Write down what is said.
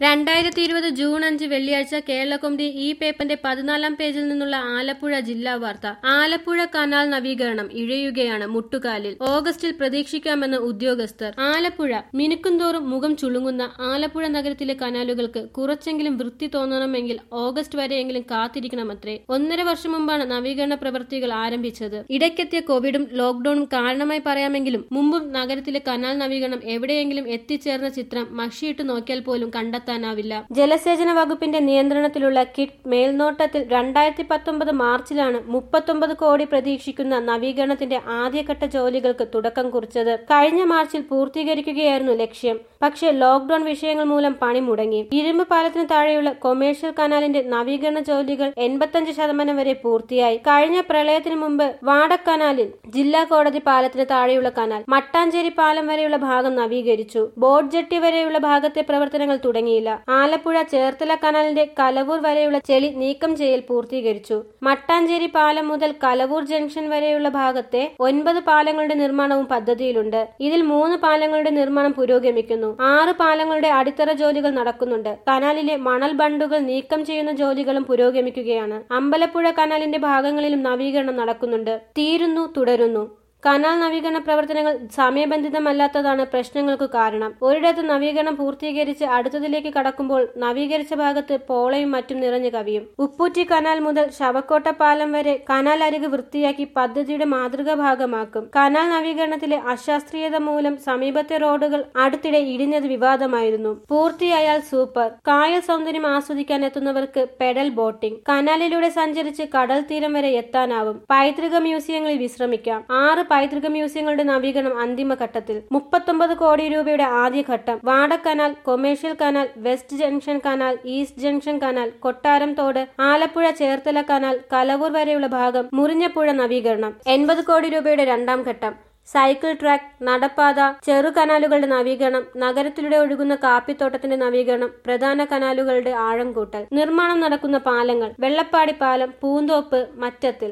രണ്ടായിരത്തി ഇരുപത് ജൂൺ അഞ്ച് വെള്ളിയാഴ്ച കേരളകൗമുദി ഈ പേപ്പറിന്റെ പതിനാലാം പേജിൽ നിന്നുള്ള ആലപ്പുഴ ജില്ലാ വാർത്ത ആലപ്പുഴ കനാൽ നവീകരണം ഇഴയുകയാണ് മുട്ടുകാലിൽ ഓഗസ്റ്റിൽ പ്രതീക്ഷിക്കാമെന്ന് ഉദ്യോഗസ്ഥർ ആലപ്പുഴ മിനുക്കുംതോറും മുഖം ചുളുങ്ങുന്ന ആലപ്പുഴ നഗരത്തിലെ കനാലുകൾക്ക് കുറച്ചെങ്കിലും വൃത്തി തോന്നണമെങ്കിൽ ഓഗസ്റ്റ് വരെയെങ്കിലും കാത്തിരിക്കണമത്രേ ഒന്നര വർഷം മുമ്പാണ് നവീകരണ പ്രവൃത്തികൾ ആരംഭിച്ചത് ഇടയ്ക്കെത്തിയ കോവിഡും ലോക്ഡൌണും കാരണമായി പറയാമെങ്കിലും മുമ്പും നഗരത്തിലെ കനാൽ നവീകരണം എവിടെയെങ്കിലും എത്തിച്ചേർന്ന ചിത്രം മഷിയിട്ട് നോക്കിയാൽ പോലും കണ്ടെത്താനാവില്ല ജലസേചന വകുപ്പിന്റെ നിയന്ത്രണത്തിലുള്ള കിറ്റ് മേൽനോട്ടത്തിൽ രണ്ടായിരത്തി പത്തൊമ്പത് മാർച്ചിലാണ് മുപ്പത്തൊമ്പത് കോടി പ്രതീക്ഷിക്കുന്ന നവീകരണത്തിന്റെ ആദ്യഘട്ട ജോലികൾക്ക് തുടക്കം കുറിച്ചത് കഴിഞ്ഞ മാർച്ചിൽ പൂർത്തീകരിക്കുകയായിരുന്നു ലക്ഷ്യം പക്ഷേ ലോക്ഡൌൺ വിഷയങ്ങൾ മൂലം പണി മുടങ്ങി ഇരുമ്പ് പാലത്തിന് താഴെയുള്ള കൊമേഴ്ഷ്യൽ കനാലിന്റെ നവീകരണ ജോലികൾ എൺപത്തഞ്ച് ശതമാനം വരെ പൂർത്തിയായി കഴിഞ്ഞ പ്രളയത്തിന് മുമ്പ് വാടക്കനാലിൽ ജില്ലാ കോടതി പാലത്തിന് താഴെയുള്ള കനാൽ മട്ടാഞ്ചേരി പാലം വരെയുള്ള ഭാഗം നവീകരിച്ചു ബോട്ട് ജെട്ടി വരെയുള്ള ഭാഗത്തെ പ്രവർത്തനങ്ങൾ തുടങ്ങിയില്ല ആലപ്പുഴ ചേർത്തല കനാലിന്റെ കലവൂർ വരെയുള്ള ചെളി നീക്കം ചെയ്യൽ പൂർത്തീകരിച്ചു മട്ടാഞ്ചേരി പാലം മുതൽ കലവൂർ ജംഗ്ഷൻ വരെയുള്ള ഭാഗത്തെ ഒൻപത് പാലങ്ങളുടെ നിർമ്മാണവും പദ്ധതിയിലുണ്ട് ഇതിൽ മൂന്ന് പാലങ്ങളുടെ നിർമ്മാണം പുരോഗമിക്കുന്നു ആറ് പാലങ്ങളുടെ അടിത്തറ ജോലികൾ നടക്കുന്നുണ്ട് കനാലിലെ മണൽ ബണ്ടുകൾ നീക്കം ചെയ്യുന്ന ജോലികളും പുരോഗമിക്കുകയാണ് അമ്പലപ്പുഴ കനാലിന്റെ ഭാഗങ്ങളിലും നവീകരണം നടക്കുന്നുണ്ട് തീരുന്നു തുടരുന്നു കനാൽ നവീകരണ പ്രവർത്തനങ്ങൾ സമയബന്ധിതമല്ലാത്തതാണ് പ്രശ്നങ്ങൾക്ക് കാരണം ഒരിടത്ത് നവീകരണം പൂർത്തീകരിച്ച് അടുത്തതിലേക്ക് കടക്കുമ്പോൾ നവീകരിച്ച ഭാഗത്ത് പോളയും മറ്റും നിറഞ്ഞു കവിയും ഉപ്പൂറ്റി കനാൽ മുതൽ ശവക്കോട്ട പാലം വരെ കനാൽ അരിക് വൃത്തിയാക്കി പദ്ധതിയുടെ മാതൃകാ ഭാഗമാക്കും കനാൽ നവീകരണത്തിലെ അശാസ്ത്രീയത മൂലം സമീപത്തെ റോഡുകൾ അടുത്തിടെ ഇടിഞ്ഞത് വിവാദമായിരുന്നു പൂർത്തിയായാൽ സൂപ്പർ കായൽ സൗന്ദര്യം ആസ്വദിക്കാൻ എത്തുന്നവർക്ക് പെഡൽ ബോട്ടിംഗ് കനാലിലൂടെ സഞ്ചരിച്ച് കടൽ തീരം വരെ എത്താനാവും പൈതൃക മ്യൂസിയങ്ങളിൽ വിശ്രമിക്കാം ആറ് പൈതൃക മ്യൂസിയങ്ങളുടെ നവീകരണം അന്തിമഘട്ടത്തിൽ മുപ്പത്തൊമ്പത് കോടി രൂപയുടെ ആദ്യഘട്ടം Vadakkanal commercial canal west junction canal east junction canal കൊട്ടാരം തോട് ആലപ്പുഴ ചേർത്തല കനാൽ കലവൂർ വരെയുള്ള ഭാഗം മുറിഞ്ഞപ്പുഴ നവീകരണം എൺപത് കോടി രൂപയുടെ രണ്ടാം ഘട്ടം സൈക്കിൾ ട്രാക്ക് നടപ്പാത ചെറു കനാലുകളുടെ നവീകരണം നഗരത്തിലൂടെ ഒഴുകുന്ന കാപ്പിത്തോട്ടത്തിന്റെ നവീകരണം പ്രധാന കനാലുകളുടെ ആഴം കൂട്ടൽ നിർമ്മാണം നടക്കുന്ന പാലങ്ങൾ വെള്ളപ്പാടി പാലം പൂന്തോപ്പ് മറ്റത്തിൽ